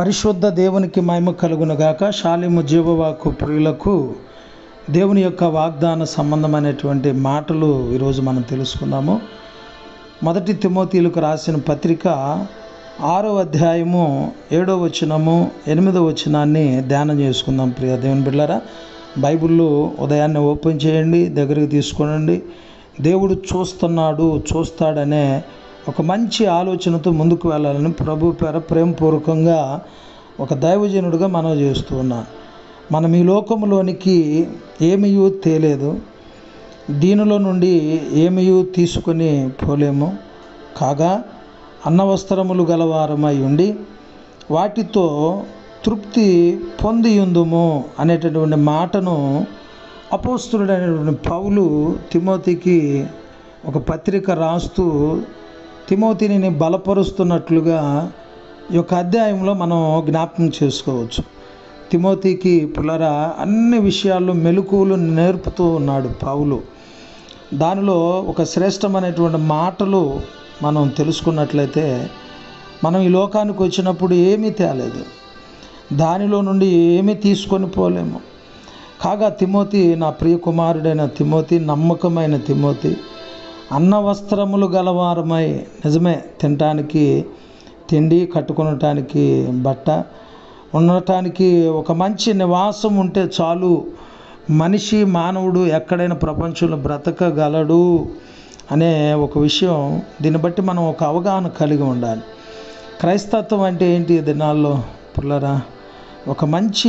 పరిశుద్ధ దేవునికి మహిమ కలుగునుగాక శాలిము జీవవాకు ప్రియులకు దేవుని యొక్క వాగ్దాన సంబంధమైనటువంటి మాటలు ఈరోజు మనం తెలుసుకుందాము మొదటి తిమోతీలకు రాసిన పత్రిక ఆరో అధ్యాయము ఏడో వచనము ఎనిమిదో వచనాన్ని ధ్యానం చేసుకుందాం ప్రియ దేవుని బిడ్డలారా బైబిల్లో ఉదయాన్నే ఓపెన్ చేయండి దగ్గరికి తీసుకోనండి దేవుడు చూస్తున్నాడు చూస్తాడనే ఒక మంచి ఆలోచనతో ముందుకు వెళ్ళాలని ప్రభు పేర ప్రేమపూర్వకంగా ఒక దైవజనుడిగా మనం చేస్తూ ఉన్నాను మనం ఈ లోకంలోనికి ఏమీ తేలేదు దీనిలో నుండి ఏమీ తీసుకొని పోలేము కాగా అన్నవస్త్రములు గలవారమై ఉండి వాటితో తృప్తి పొంది ఉందుము అనేటటువంటి మాటను అపోస్తుడైనటువంటి పౌలు తిమోతికి ఒక పత్రిక రాస్తూ తిమోతిని బలపరుస్తున్నట్లుగా ఈ యొక్క అధ్యాయంలో మనం జ్ఞాపకం చేసుకోవచ్చు తిమోతికి పులర అన్ని విషయాల్లో మెలకువలు నేర్పుతూ ఉన్నాడు పౌలు దానిలో ఒక శ్రేష్టమైనటువంటి మాటలు మనం తెలుసుకున్నట్లయితే మనం ఈ లోకానికి వచ్చినప్పుడు ఏమీ తేలేదు దానిలో నుండి ఏమీ తీసుకొని పోలేము కాగా తిమోతి నా ప్రియ కుమారుడైన తిమోతి నమ్మకమైన తిమోతి అన్న వస్త్రములు గలవారమై నిజమే తినటానికి తిండి కట్టుకొనటానికి బట్ట ఉండటానికి ఒక మంచి నివాసం ఉంటే చాలు మనిషి మానవుడు ఎక్కడైనా ప్రపంచంలో బ్రతకగలడు అనే ఒక విషయం దీన్ని బట్టి మనం ఒక అవగాహన కలిగి ఉండాలి క్రైస్తత్వం అంటే ఏంటి ఈ దినాల్లో పుల్లరా ఒక మంచి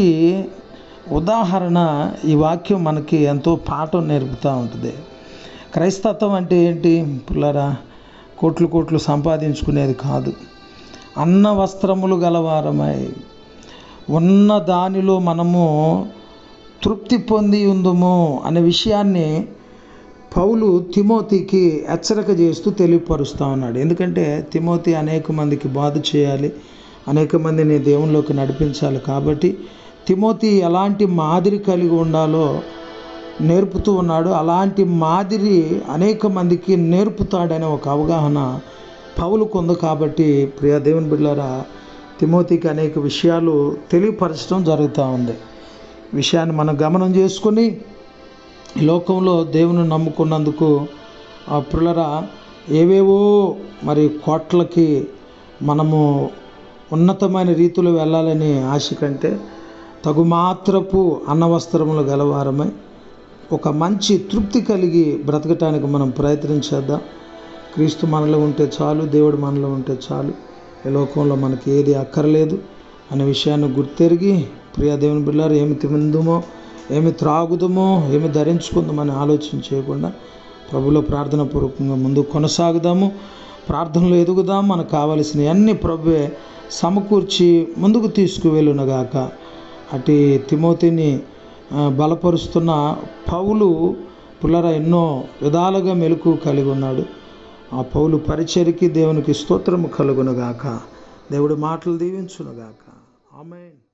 ఉదాహరణ ఈ వాక్యం మనకి ఎంతో పాఠం నేర్పుతూ ఉంటుంది క్రైస్తత్వం అంటే ఏంటి పుల్లరా కోట్లు కోట్లు సంపాదించుకునేది కాదు అన్న వస్త్రములు గలవారమై ఉన్న దానిలో మనము తృప్తి పొంది ఉందుము అనే విషయాన్ని పౌలు తిమోతికి హెచ్చరిక చేస్తూ తెలియపరుస్తూ ఉన్నాడు ఎందుకంటే తిమోతి అనేక మందికి బాధ చేయాలి అనేక మందిని దేవునిలోకి నడిపించాలి కాబట్టి తిమోతి ఎలాంటి మాదిరి కలిగి ఉండాలో నేర్పుతూ ఉన్నాడు అలాంటి మాదిరి అనేక మందికి నేర్పుతాడనే ఒక అవగాహన పౌలుకు ఉంది కాబట్టి ప్రియ దేవుని బిడ్డారా తిమోతికి అనేక విషయాలు తెలియపరచడం జరుగుతూ ఉంది విషయాన్ని మనం గమనం చేసుకొని ఈ లోకంలో దేవుని నమ్ముకున్నందుకు ఆ పిల్లరా ఏవేవో మరి కోట్లకి మనము ఉన్నతమైన రీతిలో వెళ్ళాలని ఆశ కంటే తగు మాత్రపు అన్నవస్త్రములు గలవారమై ఒక మంచి తృప్తి కలిగి బ్రతకటానికి మనం ప్రయత్నించేద్దాం క్రీస్తు మనలో ఉంటే చాలు దేవుడు మనలో ఉంటే చాలు ఈ లోకంలో మనకి ఏది అక్కర్లేదు అనే విషయాన్ని గుర్తెరిగి ప్రియ దేవుని బిడ్డారు ఏమి తిందుమో ఏమి త్రాగుదమో ఏమి ధరించుకుందామని ఆలోచన చేయకుండా ప్రభులో ప్రార్థన పూర్వకంగా ముందు కొనసాగుదాము ప్రార్థనలో ఎదుగుదాం మనకు కావలసిన అన్ని ప్రభువే సమకూర్చి ముందుకు తీసుకువెళ్ళునగాక అటు తిమోతిని బలపరుస్తున్న పౌలు పుల్లర ఎన్నో విధాలుగా మెలకు కలిగి ఉన్నాడు ఆ పౌలు పరిచయకి దేవునికి స్తోత్రము కలుగునుగాక దేవుడు మాటలు దీవించునుగాక ఆమె